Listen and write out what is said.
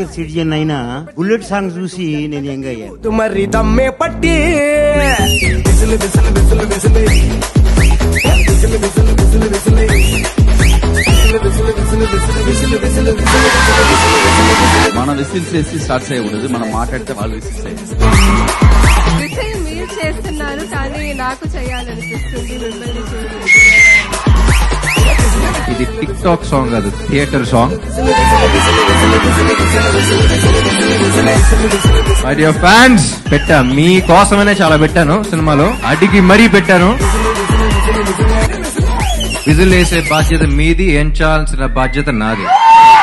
senior citizen అయినా bullet song చూసి నేను యంగ్ అయ్యాను మరి దమ్మే పట్టి విసులు విసులు విసులు విసులు విసులు విసులు విసులు విసులు విసులు విసులు విసులు విసులు విసులు విసులు మనం విసిల్ చేసి స్టార్ట్ చేయకూడదు మనం మాట్లాడితే వాళ్ళు విసిల్ చేయాలి విషయం మీరు చేస్తున్నారు కానీ నాకు చేయాలనిపిస్తుంది మిమ్మల్ని చూసి ఇది టిక్ టాక్ సాంగ్ కాదు theatre song my dear fans పెట్టా మీ కోసమనే చాలా పెట్టాను సినిమాలో అడిగి మరీ పెట్టాను విజిల్ వేసే బాధ్యత మీది ఎంచాల్సిన బాధ్యత నాది